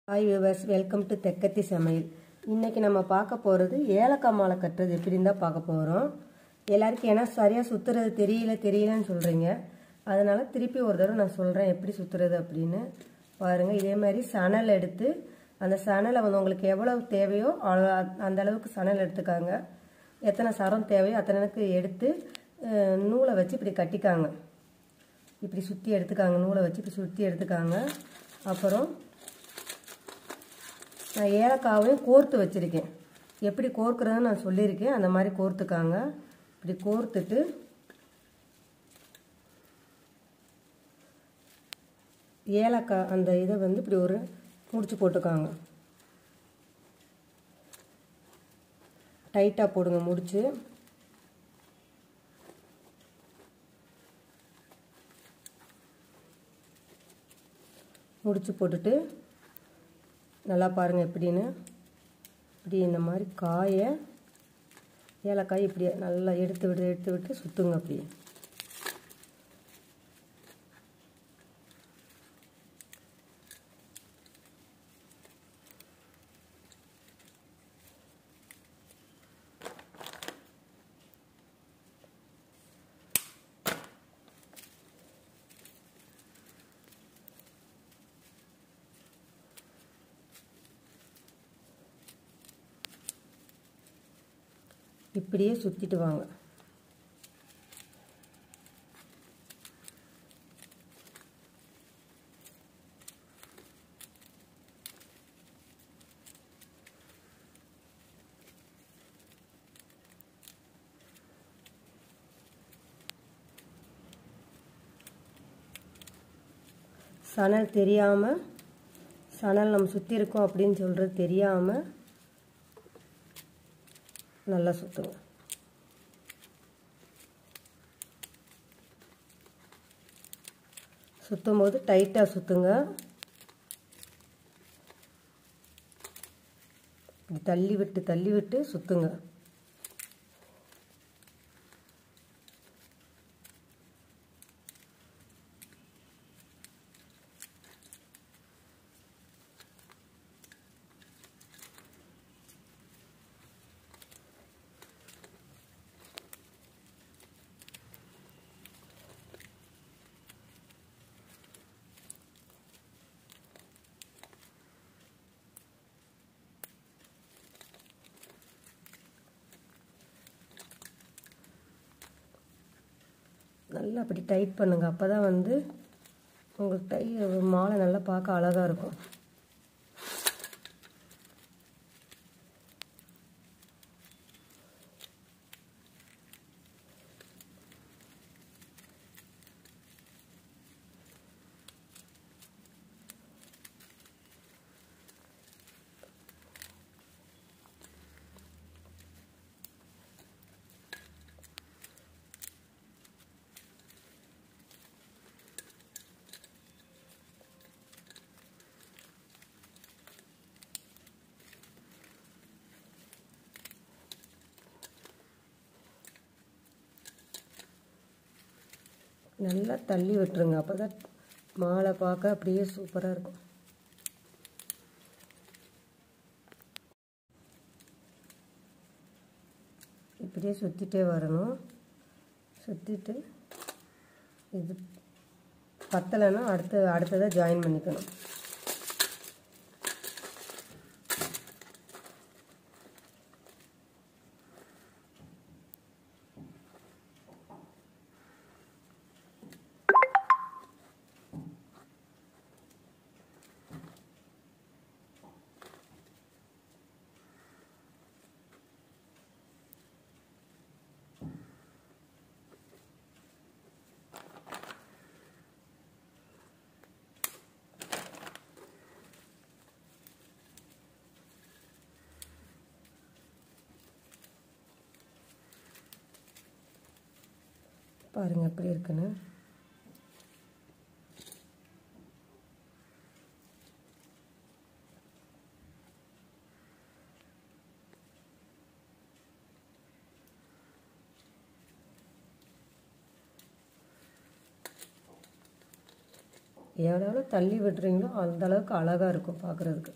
hi viewers welcome to Thekkathi Samayal இன்றைக்கி நம்ம பார்க்க போகிறது ஏலக்காய் மாலை கட்டுறது எப்படின்னு தான் பார்க்க போகிறோம் எல்லாருக்கும் ஏன்னா சரியாக சுற்றுறது தெரியல தெரியலன்னு சொல்கிறீங்க அதனால் திருப்பி ஒரு தடவை நான் சொல்கிறேன் எப்படி சுற்றுறது அப்படின்னு பாருங்கள் இதே மாதிரி சணல் எடுத்து அந்த சணலை வந்து உங்களுக்கு எவ்வளவு தேவையோ அவ்வளோ- அந்த அளவுக்கு சணல் எடுத்துக்காங்க எத்தனை சரம் தேவையோ அத்தனைக்கு எடுத்து அஹ், நூலை வச்சு இப்படி கட்டிக்காங்க இப்படி சுற்றி எடுத்துக்காங்க நூலை வச்சு இப்படி சுற்றி எடுத்துக்காங்க அப்புறம் நான் ஏலக்காவையும் கோர்த்து வச்சுருக்கேன் எப்படி கோர்க்குறதுன்னு நான் சொல்லியிருக்கேன் அந்த மாதிரி கோர்த்துக்காங்க இப்படி கோர்த்துட்டு ஏலக்காய் அந்த இதை வந்து இப்படி ஒரு முடிச்சு போட்டுக்காங்க டைட்டாக போடுங்க முடிச்சு முடிச்சு போட்டுட்டு நல்லா பாருங்கள் எப்படின்னு இப்படி இந்த மாதிரி காயை ஏலக்காய் இப்படி நல்லா எடுத்து விட்டு எடுத்து விட்டு சுற்றுங்க அப்படி இப்படியே சுற்றிட்டு வாங்க சணல் தெரியாமல் சணல் நம்ம சுற்றி இருக்கோம் அப்படின்னு சொல்கிறது தெரியாமல் நல்லா சுற்றுங்க சுற்றும் போது டைட்டாக சுற்றுங்க இப்படி தள்ளி விட்டு தள்ளி விட்டு சுற்றுங்க நல்லா அப்படி டைட் பண்ணுங்க அப்போ தான் வந்து உங்களுக்கு டை மாலை நல்லா பார்க்க அழகாக இருக்கும் நல்லா தள்ளி விட்டுருங்க அப்போ தான் மாலை பார்க்க அப்படியே சூப்பராக இருக்கும் இப்படியே சுற்றிட்டே வரணும் சுற்றிட்டு இது பத்தலைன்னா அடுத்து அடுத்ததாக ஜாயின் பண்ணிக்கணும் பாருங்கள் எப்படி இருக்குன்னு எவ்வளோ எவ்வளோ தள்ளி விடுறீங்களோ அந்த அளவுக்கு அழகாக இருக்கும் பார்க்குறதுக்கு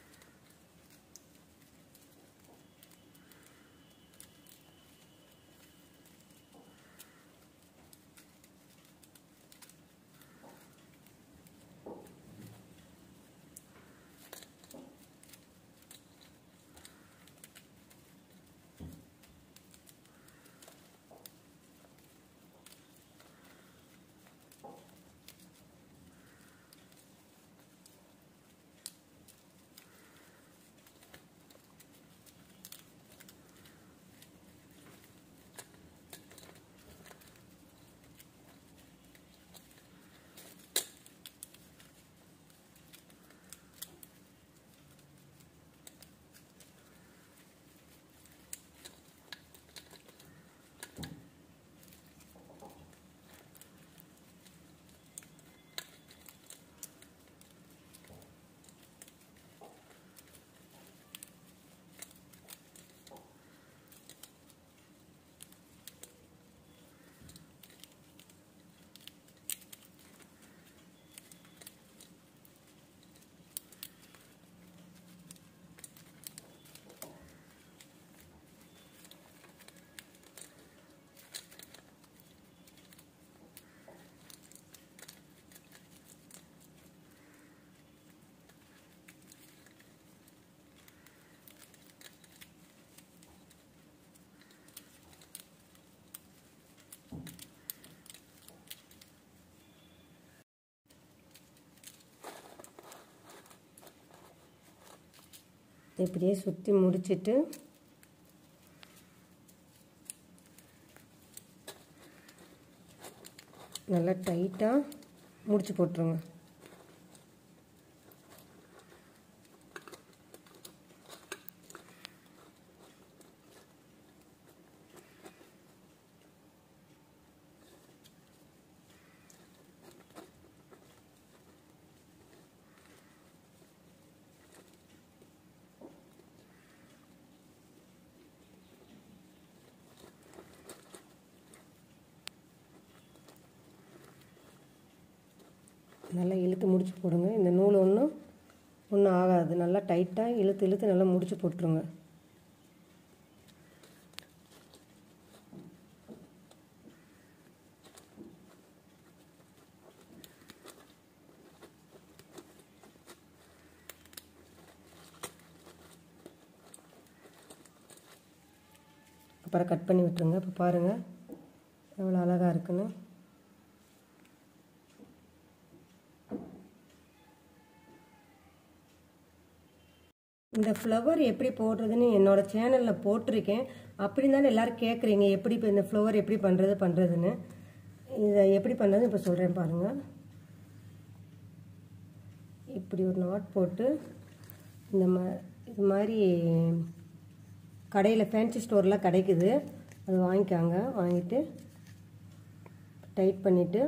இப்படியே சுற்றி முடிச்சிட்டு நல்லா டைட்டாக முடிச்சு போட்டுருங்க நல்லா இழுத்து முடிச்சு போடுங்க இந்த நூல் ஒன்றும் ஒன்றும் ஆகாது நல்லா டைட்டாக இழுத்து இழுத்து நல்லா முடிச்சு போட்டுருங்க அப்புறம் கட் பண்ணி விட்டுருங்க இப்போ பாருங்கள் எவ்வளோ அழகாக இருக்குன்னு இந்த ஃப்ளவர் எப்படி போடுறதுன்னு என்னோட சேனலில் போட்டிருக்கேன் அப்படி இருந்தாலும் எல்லோரும் கேட்குறீங்க எப்படி இப்போ இந்த ஃப்ளவர் எப்படி பண்ணுறது பண்ணுறதுன்னு இதை எப்படி பண்ணுறது இப்போ சொல்கிறேன் பாருங்கள் இப்படி ஒரு நாட் போட்டு இந்த மா இது மாதிரி கடையில் ஃபேன்சி ஸ்டோரில் கிடைக்குது அது வாங்கிக்காங்க வாங்கிட்டு டைட் பண்ணிவிட்டு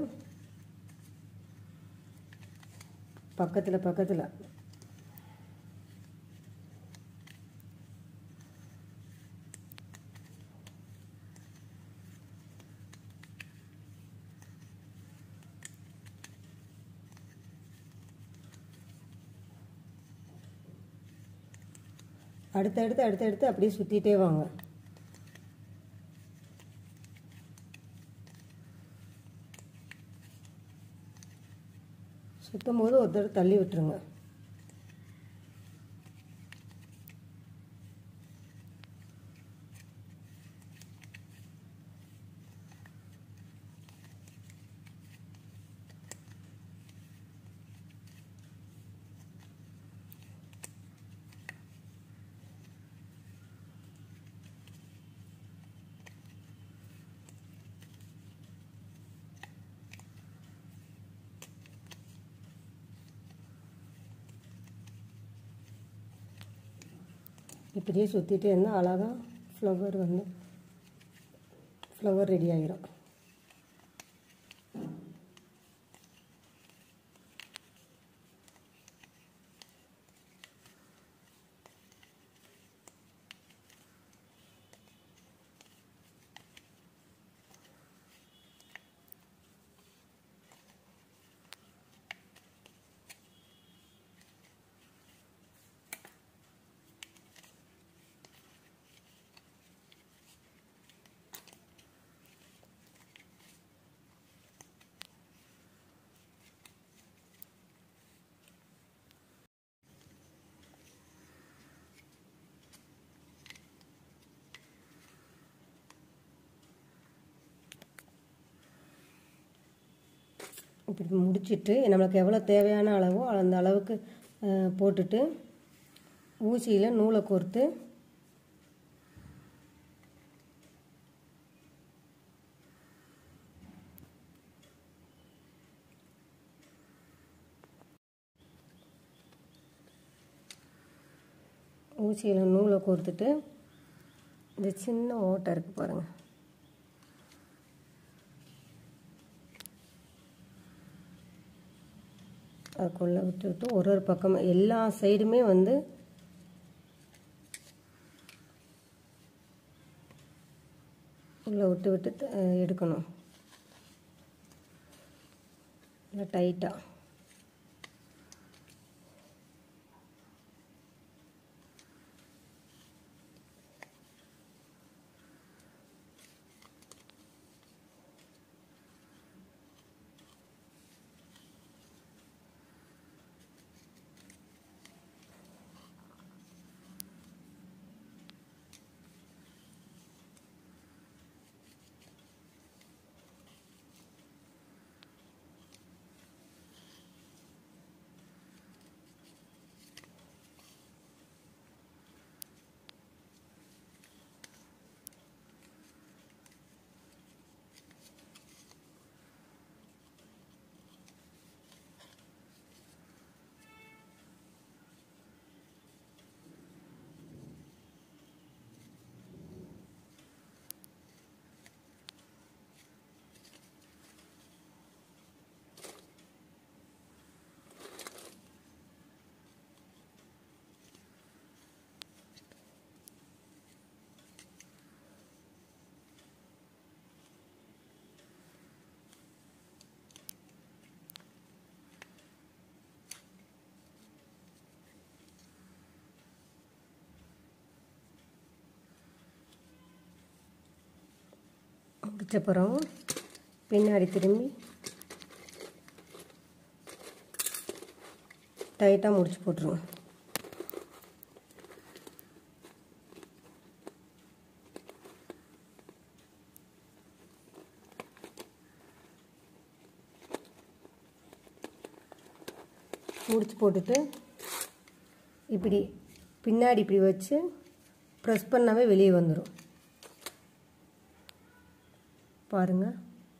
பக்கத்தில் பக்கத்தில் அடுத்தடுத்து அடுத்தடுத்து அப்படியே சுற்றிட்டே வாங்க சுற்றும் போது ஒரு தடவை தள்ளி விட்டுருங்க இப்படியே சுற்றிட்டே இருந்தால் அழகாக ஃப்ளவர் வந்து ஃப்ளவர் ரெடி ஆகிரும் இப்படி முடிச்சிட்டு நம்மளுக்கு எவ்வளோ தேவையான அளவோ அந்த அளவுக்கு அஹ், போட்டுட்டு ஊசியில் நூலை கோர்த்து ஊசியில் நூலை கோர்த்துட்டு இந்த சின்ன ஓட்டை இருக்குது பாருங்கள் அதுக்குள்ளே விட்டு விட்டு ஒரு ஒரு பக்கம் எல்லா சைடுமே வந்து உள்ளே விட்டு விட்டு த- எடுக்கணும் நல்லா டைட்டாக முடிச்ச பிறகு பின்னாடி திரும்பி டைட்டாக முடிச்சு போட்டுருவோம் முடிச்சு போட்டுட்டு இப்படி பின்னாடி இப்படி வச்சு ப்ரெஸ் பண்ணாவே வெளியே வந்துடும் பாருங்கள்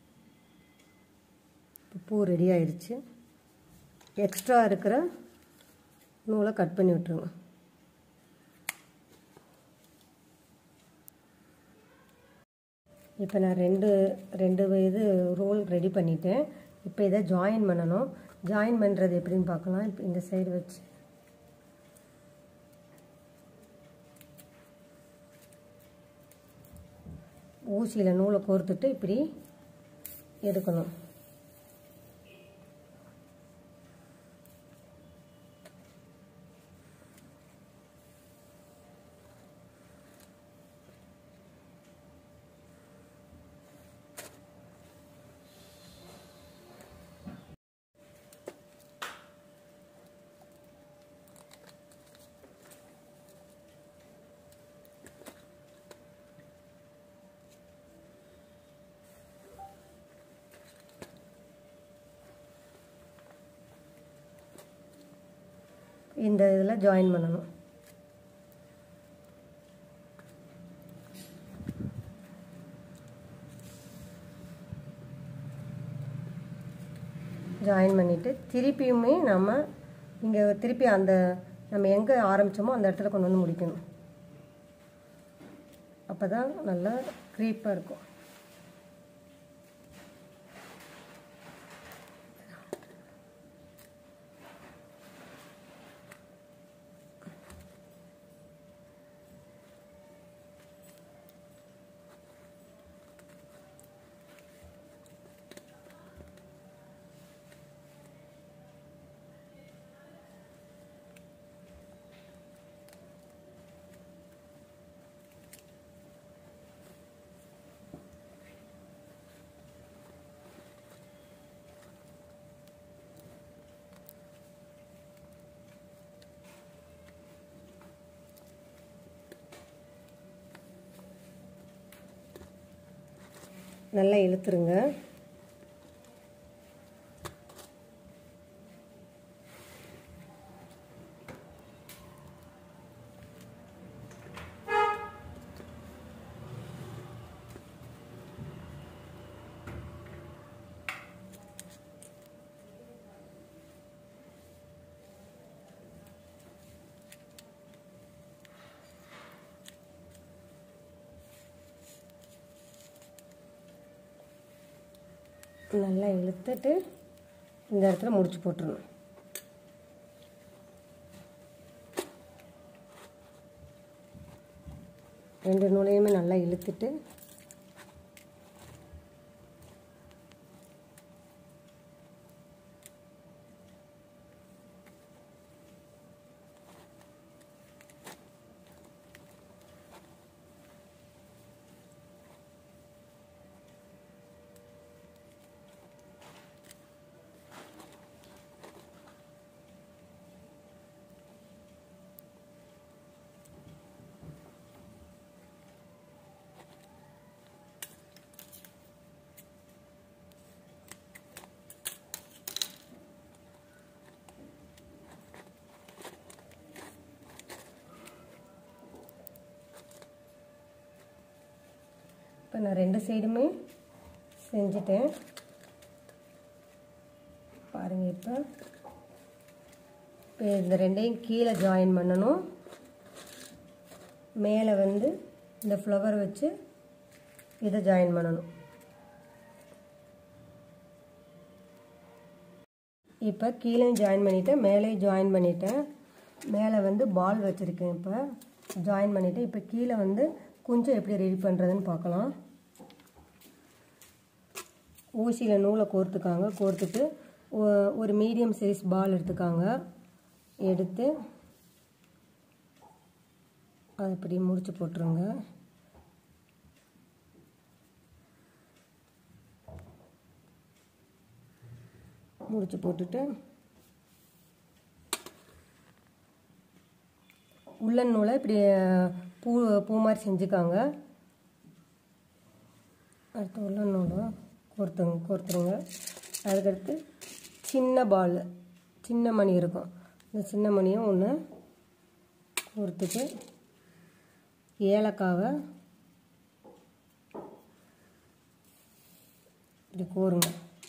இப்போ பூ ரெடி ஆயிடுச்சு எக்ஸ்ட்ரா இருக்கிற நூலை கட் பண்ணி விட்டுருங்க இப்போ நான் ரெண்டு ரெண்டு இது ரோல் ரெடி பண்ணிட்டேன் இப்போ இதை ஜாயின் பண்ணணும் ஜாயின் பண்ணுறது எப்படின்னு பார்க்கலாம் இப்போ இந்த சைடு வச்சு ஊசியில் நூலை கோர்த்துட்டு இப்படி எடுக்கணும் இந்த இதில் ஜாயின் பண்ணணும் ஜாயின் பண்ணிவிட்டு திருப்பியுமே நம்ம இங்கே திருப்பி அந்த நம்ம எங்கே ஆரம்பித்தோமோ அந்த இடத்துல கொண்டு வந்து முடிக்கணும் அப்போ தான் நல்லா க்ரீப்பாக இருக்கும் நல்லா இழுத்துருங்க நல்லா இழுத்துட்டு இந்த இடத்துல முடிச்சு போட்டுருணும் ரெண்டு நூலையுமே நல்லா இழுத்துட்டு இப்போ நான் ரெண்டு சைடுமே செஞ்சுட்டேன் பாருங்கள் இப்போ இப்போ இந்த ரெண்டையும் கீழே ஜாயின் பண்ணணும் மேலே வந்து இந்த ஃப்ளவர் வச்சு இதை ஜாயின் பண்ணணும் இப்போ கீழே ஜாயின் பண்ணிவிட்டேன் மேலேயும் ஜாயின் பண்ணிட்டேன் மேலே வந்து பால் வச்சுருக்கேன் இப்போ ஜாயின் பண்ணிவிட்டு இப்போ கீழே வந்து கொஞ்சம் எப்படி ரெடி பண்ணுறதுன்னு பார்க்கலாம் ஊசியில் நூலை கோர்த்துக்காங்க கோர்த்துட்டு ஒரு மீடியம் சைஸ் பால் எடுத்துக்காங்க எடுத்து அதை இப்படி முடிச்சு போட்டுருங்க முடிச்சு போட்டுட்டு உள்ளன் நூலை இப்படி பூ பூ மாதிரி செஞ்சுக்காங்க அடுத்து உள்ளன் நூலை கோர்த்துங்க கோர்த்துருங்க அதுக்கடுத்து சின்ன பால் சின்ன மணி இருக்கும் இந்த சின்ன மணியும் ஒன்று கோர்த்துட்டு ஏலக்காவை இப்படி கோருங்க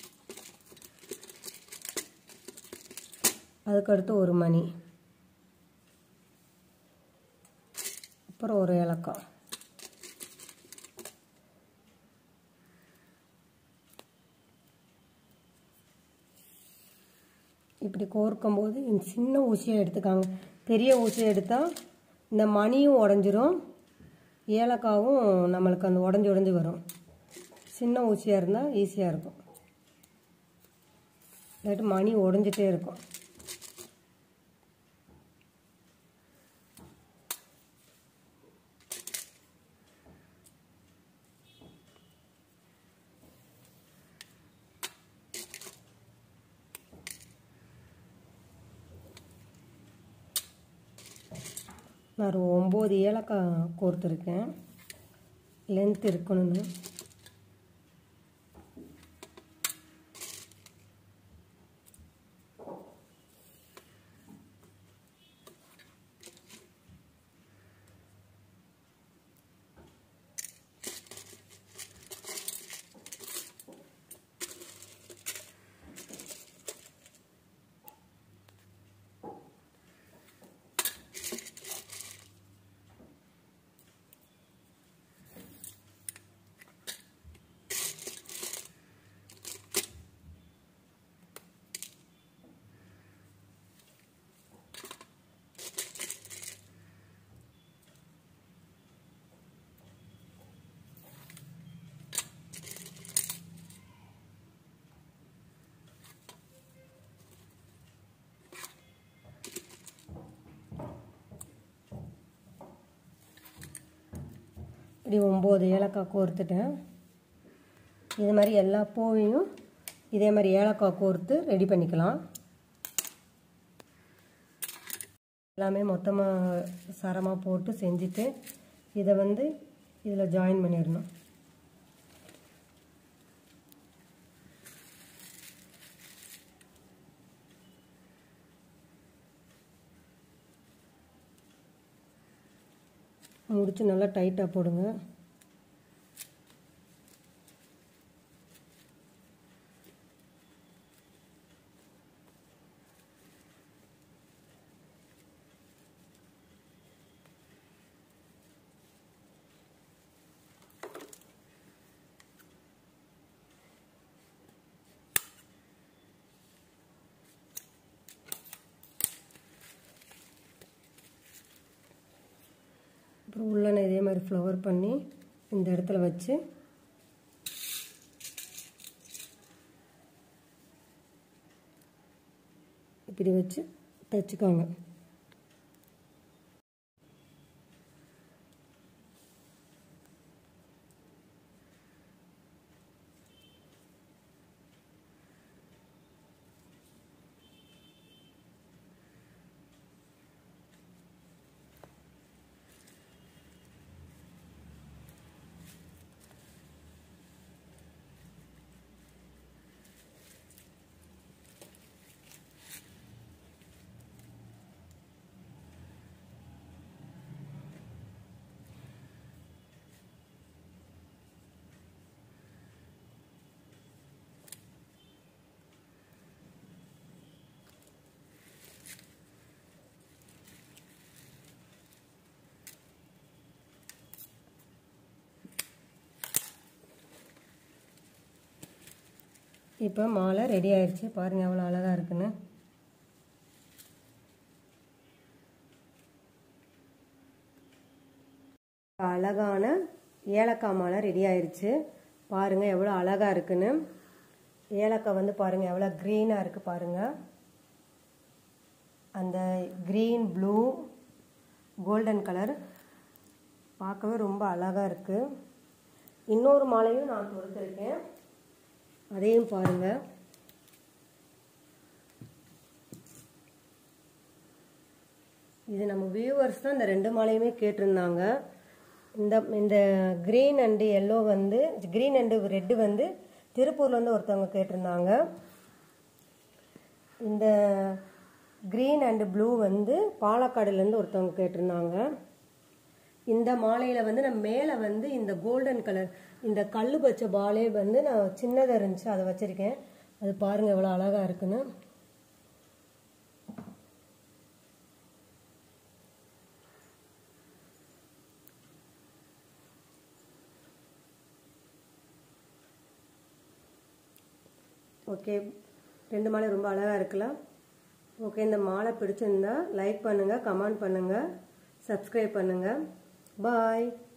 அதுக்கடுத்து ஒரு மணி அப்புறம் ஒரு ஏலக்காய் இப்படி கோர்க்கும்போது இந்த சின்ன ஊசியை எடுத்துக்காங்க பெரிய ஊசியை எடுத்தால் இந்த மணியும் உடஞ்சிரும் ஏலக்காவும் நம்மளுக்கு அந்த உடஞ்சி உடஞ்சி வரும் சின்ன ஊசியாக இருந்தால் ஈஸியாக இருக்கும் இல்லாட்டி மணி உடஞ்சிட்டே இருக்கும் நான் ஒரு ஒம்பது ஏலக்காய் கோர்த்துருக்கேன் லென்த் இருக்கணும்னு இப்படி ஒம்பது ஏலக்காய் கோர்த்துட்டேன் இது மாதிரி எல்லா பூவையும் இதே மாதிரி ஏலக்காய் கோர்த்து ரெடி பண்ணிக்கலாம் எல்லாமே மொத்தமாக சரமாக போட்டு செஞ்சுட்டு இதை வந்து இதில் ஜாயின் பண்ணிடணும் முடிச்சு நல்லா டைட்டாக போடுங்க அப்புறம் உள்ளன இதே மாதிரி ஃப்ளவர் பண்ணி இந்த இடத்துல வச்சு இப்படி வச்சு தைச்சிக்கோங்க இப்போ மாலை ரெடி ஆயிடுச்சு பாருங்கள் எவ்வளோ அழகாக இருக்குன்னு அழகான ஏலக்காய் மாலை ரெடி ஆயிடுச்சு பாருங்கள் எவ்வளோ அழகாக இருக்குன்னு ஏலக்காய் வந்து பாருங்கள் எவ்வளோ க்ரீனாக இருக்குது பாருங்கள் அந்த க்ரீன் ப்ளூ கோல்டன் கலர் பார்க்கவே ரொம்ப அழகாக இருக்குது இன்னொரு மாலையும் நான் தொடுத்துருக்கேன் அதையும் பாருங்கள் இது நம்ம வியூவர்ஸ் தான் இந்த ரெண்டு மாலையுமே கேட்டிருந்தாங்க இந்த இந்த க்ரீன் அண்டு எல்லோ வந்து க்ரீன் அண்டு ரெட்டு வந்து திருப்பூர்லேருந்து ஒருத்தவங்க கேட்டிருந்தாங்க இந்த க்ரீன் அண்டு ப்ளூ வந்து பாலக்காடுலேருந்து ஒருத்தவங்க கேட்டிருந்தாங்க இந்த மாலையில் வந்து நான் மேலே வந்து இந்த கோல்டன் கலர் இந்த கல் வச்ச பாலே வந்து நான் சின்னதாக இருந்துச்சு அதை வச்சுருக்கேன் அது பாருங்கள் எவ்வளோ அழகாக இருக்குன்னு ஓகே ரெண்டு மாலை ரொம்ப அழகாக இருக்கலாம் ஓகே இந்த மாலை பிடிச்சிருந்தா லைக் பண்ணுங்கள் கமெண்ட் பண்ணுங்கள் சப்ஸ்கிரைப் பண்ணுங்கள் பாய்